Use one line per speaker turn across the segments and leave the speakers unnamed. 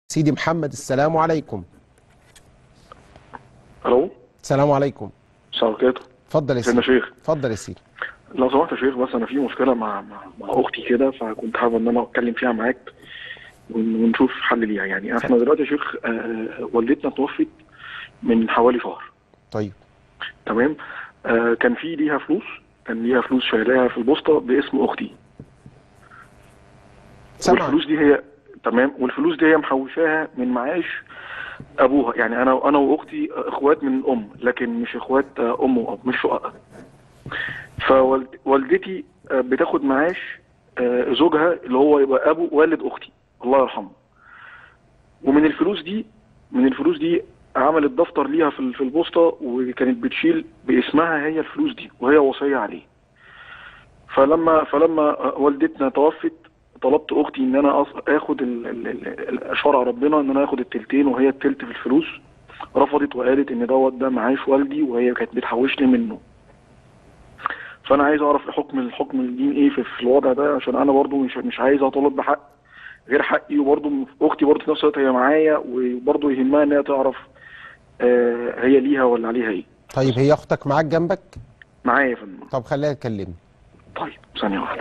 سيدي محمد السلام عليكم
الو
السلام عليكم
مساء الخير
اتفضل يا
سيدنا
سيدي
شيخ
اتفضل يا سيدي
لو سمحت يا شيخ بس انا في مشكله مع مع, مع اختي كده فكنت حابب ان انا اتكلم فيها معاك ون- ونشوف حل ليها يعني احنا دلوقتي يا شيخ آه والدتنا توفت من حوالي شهر
طيب
تمام آه كان في ليها فلوس كان ليها فلوس شايلاها في البوسطه باسم اختي
سامع
والفلوس دي هي تمام والفلوس دي هي محوشاها من معاش ابوها يعني انا انا واختي اخوات من الام لكن مش اخوات آه، ام واب مش شقق فوالدتي بتاخد معاش آه، زوجها اللي هو يبقى ابو والد اختي الله يرحمه ومن الفلوس دي من الفلوس دي عملت دفتر ليها في في البوسطه وكانت بتشيل باسمها هي الفلوس دي وهي وصيه عليه فلما فلما والدتنا توفت طلبت اختي ان انا أص- اخد ال- ال- ال- ال- شرع ربنا ان انا اخد التلتين وهي التلت في الفلوس رفضت وقالت ان دوت ده معاش والدي وهي كانت بتحوش لي منه فانا عايز اعرف الحكم الحكم الدين ايه في, في الوضع ده عشان انا برضو مش مش عايز اطالب بحق غير حقي وبرضو اختي برضو في نفس الوقت هي معايا وبرضو يهمها ان هي تعرف آه هي ليها ولا عليها ايه
طيب هي اختك معاك جنبك
معايا يا فندم
طب خليها تكلمني
طيب ثانيه واحده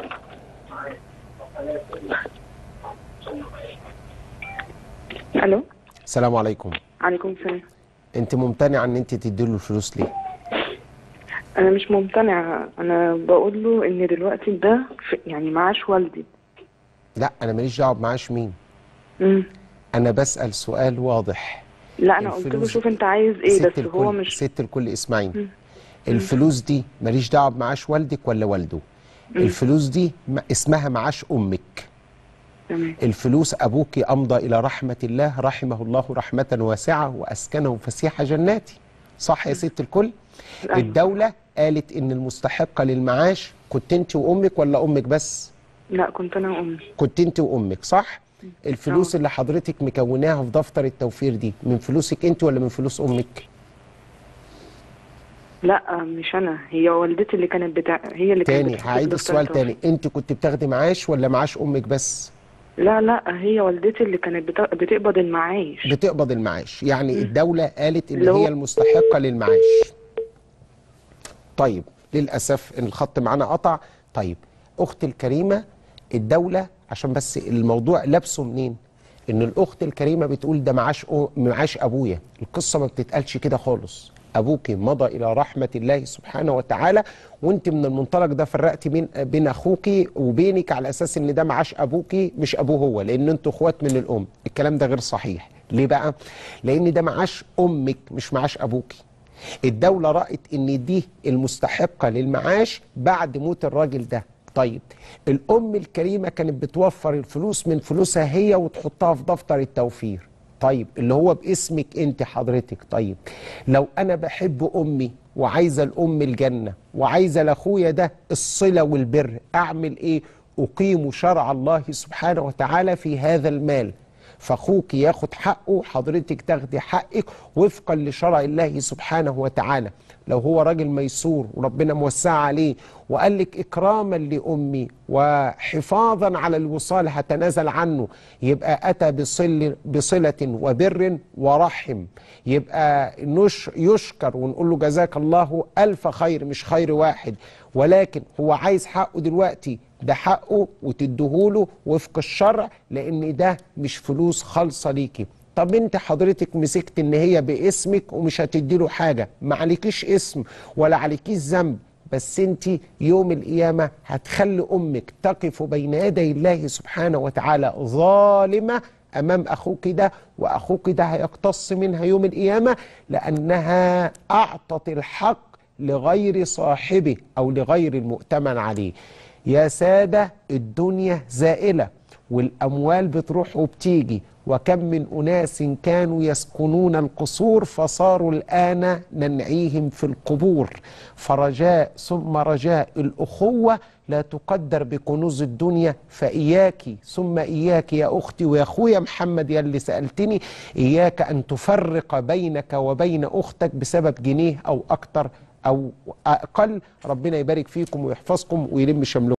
الو
السلام عليكم
عليكم السلام
انت ممتنعه ان انت تدي له الفلوس ليه
انا مش ممتنعه انا بقول له ان دلوقتي ده في يعني معاش والدي
لا انا ماليش دعوه بمعاش مين
مم.
انا بسال سؤال واضح
لا انا قلت له
الفلوس-
شوف انت عايز ايه
ست
بس هو
الكل
مش
ست الكل اسمعيني الفلوس دي ماليش دعوه بمعاش والدك ولا والده الفلوس دي م- اسمها معاش امك
تمام
الفلوس أبوك أمضى إلى رحمة الله رحمه الله رحمة واسعة وأسكنه فسيح جناتي صح يا ست الكل
أيوة.
الدولة قالت إن المستحقة للمعاش كنت أنت وأمك ولا أمك بس
لا كنت انا وامي
كنت أنت وأمك صح الفلوس
آه.
اللي حضرتك مكوناها في دفتر التوفير دي من فلوسك أنت ولا من فلوس أمك
لا مش انا هي والدتي اللي كانت بتاع هي اللي كانت
تاني
بتحط
هعيد
دفتر
السؤال
التوفير.
تاني أنت كنت بتاخدي معاش ولا معاش أمك بس
لا لا هي والدتي اللي كانت بتا... بتقبض المعاش
بتقبض المعاش يعني الدولة قالت إن
اللي هو-
هي المستحقة للمعاش طيب للأسف إن الخط معانا قطع طيب أخت الكريمة الدولة عشان بس الموضوع لابسه منين إن الأخت الكريمة بتقول ده معاش أو معاش أبويا القصة ما بتتقالش كده خالص أبوك مضى إلى رحمة الله سبحانه وتعالى وأنت من المنطلق ده فرقتي بين بين أخوك وبينك على أساس إن ده معاش أبوك مش أبوه هو لأن أنتوا إخوات من الأم الكلام ده غير صحيح ليه بقى؟ لأن ده معاش أمك مش معاش أبوكي الدولة رأت إن دي المستحقة للمعاش بعد موت الراجل ده طيب الأم الكريمة كانت بتوفر الفلوس من فلوسها هي وتحطها في دفتر التوفير طيب اللي هو باسمك انت حضرتك طيب لو انا بحب امي وعايزه الام الجنه وعايزه لاخويا ده الصله والبر اعمل ايه اقيم شرع الله سبحانه وتعالى في هذا المال فاخوك ياخد حقه حضرتك تاخدي حقك وفقا لشرع الله سبحانه وتعالى لو هو راجل ميسور وربنا موسع عليه وقال لك اكراما لامي وحفاظا على الوصال هتنازل عنه يبقى اتى بصل بصله وبر ورحم يبقى نش يشكر ونقول له جزاك الله الف خير مش خير واحد ولكن هو عايز حقه دلوقتي ده حقه وتديهوله وفق الشرع لان ده مش فلوس خالصه ليكي طب انت حضرتك مسكت ان هي باسمك ومش هتدي له حاجه ما عليكيش اسم ولا عليكيش ذنب بس انت يوم القيامه هتخلي امك تقف بين يدي الله سبحانه وتعالى ظالمه امام اخوك ده واخوك ده هيقتص منها يوم القيامه لانها اعطت الحق لغير صاحبه او لغير المؤتمن عليه يا ساده الدنيا زائله والاموال بتروح وبتيجي وكم من اناس كانوا يسكنون القصور فصاروا الان ننعيهم في القبور فرجاء ثم رجاء الاخوه لا تقدر بكنوز الدنيا فإياك ثم إياك يا أختي ويا أخويا محمد يا اللي سألتني إياك أن تفرق بينك وبين أختك بسبب جنيه أو أكتر أو أقل ربنا يبارك فيكم ويحفظكم ويلم شملكم